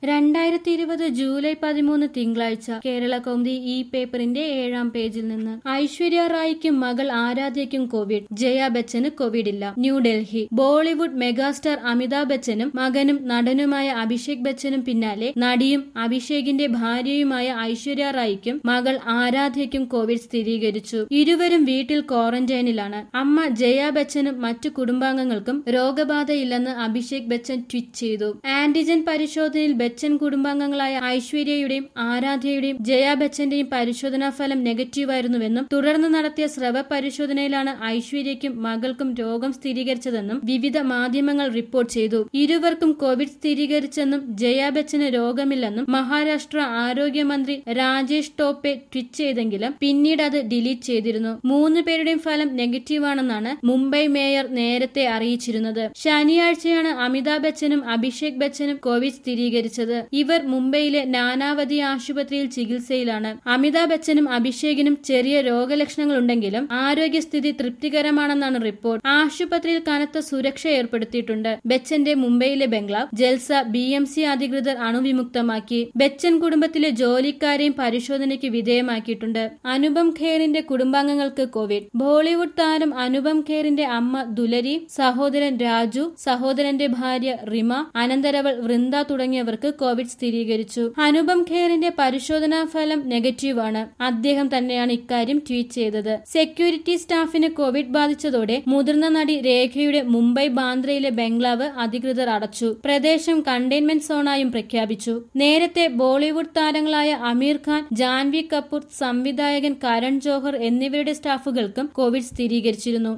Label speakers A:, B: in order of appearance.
A: രണ്ടായിരത്തി ഇരുപത് ജൂലൈ പതിമൂന്ന് തിങ്കളാഴ്ച കേരള കൗമുദി ഈ പേപ്പറിന്റെ ഏഴാം പേജിൽ നിന്ന് ഐശ്വര്യ റായിക്കും മകൾ ആരാധ്യയ്ക്കും കോവിഡ് ജയ ബച്ചന് കോവിഡ് ഇല്ല ന്യൂഡൽഹി ബോളിവുഡ് മെഗാസ്റ്റാർ അമിതാഭ് ബച്ചനും മകനും നടനുമായ അഭിഷേക് ബച്ചനും പിന്നാലെ നടിയും അഭിഷേകിന്റെ ഭാര്യയുമായ ഐശ്വര്യ റായിക്കും മകൾ ആരാധ്യയ്ക്കും കോവിഡ് സ്ഥിരീകരിച്ചു ഇരുവരും വീട്ടിൽ ക്വാറന്റൈനിലാണ് അമ്മ ജയ ബച്ചനും മറ്റു കുടുംബാംഗങ്ങൾക്കും രോഗബാധയില്ലെന്ന് അഭിഷേക് ബച്ചൻ ട്വീറ്റ് ചെയ്തു ആന്റിജൻ പരിശോധനയിൽ ബച്ചൻ കുടുംബാംഗങ്ങളായ ഐശ്വര്യയുടെയും ആരാധ്യയുടെയും ജയ ബച്ചന്റെയും പരിശോധനാ ഫലം നെഗറ്റീവായിരുന്നുവെന്നും തുടർന്ന് നടത്തിയ സ്രവ പരിശോധനയിലാണ് ഐശ്വര്യയ്ക്കും മകൾക്കും രോഗം സ്ഥിരീകരിച്ചതെന്നും വിവിധ മാധ്യമങ്ങൾ റിപ്പോർട്ട് ചെയ്തു ഇരുവർക്കും കോവിഡ് സ്ഥിരീകരിച്ചെന്നും ജയ ബച്ചന് രോഗമില്ലെന്നും മഹാരാഷ്ട്ര ആരോഗ്യമന്ത്രി രാജേഷ് ടോപ്പെ ട്വീറ്റ് ചെയ്തെങ്കിലും പിന്നീട് അത് ഡിലീറ്റ് ചെയ്തിരുന്നു മൂന്ന് പേരുടെയും ഫലം നെഗറ്റീവാണെന്നാണ് മുംബൈ മേയർ നേരത്തെ അറിയിച്ചിരുന്നത് ശനിയാഴ്ചയാണ് അമിതാഭ് ബച്ചനും അഭിഷേക് ബച്ചനും കോവിഡ് സ്ഥിരീകരിച്ചത് ഇവർ മുംബൈയിലെ നാനാവതി ആശുപത്രിയിൽ ചികിത്സയിലാണ് അമിതാഭ് ബച്ചനും അഭിഷേകിനും ചെറിയ രോഗലക്ഷണങ്ങളുണ്ടെങ്കിലും ആരോഗ്യസ്ഥിതി തൃപ്തികരമാണെന്നാണ് റിപ്പോർട്ട് ആശുപത്രിയിൽ കനത്ത സുരക്ഷ ഏർപ്പെടുത്തിയിട്ടുണ്ട് ബച്ചന്റെ മുംബൈയിലെ ബംഗ്ലാവ് ജൽസ ബി എം സി അധികൃതർ അണുവിമുക്തമാക്കി ബച്ചൻ കുടുംബത്തിലെ ജോലിക്കാരെയും പരിശോധനയ്ക്ക് വിധേയമാക്കിയിട്ടുണ്ട് അനുപം ഖേറിന്റെ കുടുംബാംഗങ്ങൾക്ക് കോവിഡ് ബോളിവുഡ് താരം അനുപം ഖേറിന്റെ അമ്മ ദുലരി സഹോദരൻ രാജു സഹോദരന്റെ ഭാര്യ റിമ അനന്തരവൾ വൃന്ദ തുടങ്ങിയവർക്ക് കോവിഡ് സ്ഥിരീകരിച്ചു അനുപം ഖേറിന്റെ പരിശോധനാ ഫലം നെഗറ്റീവാണ് അദ്ദേഹം തന്നെയാണ് ഇക്കാര്യം ട്വീറ്റ് ചെയ്തത് സെക്യൂരിറ്റി സ്റ്റാഫിന് കോവിഡ് ബാധിച്ചതോടെ മുതിർന്ന നടി രേഖയുടെ മുംബൈ ബാന്ദ്രയിലെ ബംഗ്ലാവ് അധികൃതർ അടച്ചു പ്രദേശം കണ്ടെയ്ൻമെന്റ് സോണായും പ്രഖ്യാപിച്ചു നേരത്തെ ബോളിവുഡ് താരങ്ങളായ അമീർ ഖാൻ ജാൻവി കപൂർ സംവിധായകൻ കരൺ ജോഹർ എന്നിവരുടെ സ്റ്റാഫുകൾക്കും കോവിഡ് സ്ഥിരീകരിച്ചിരുന്നു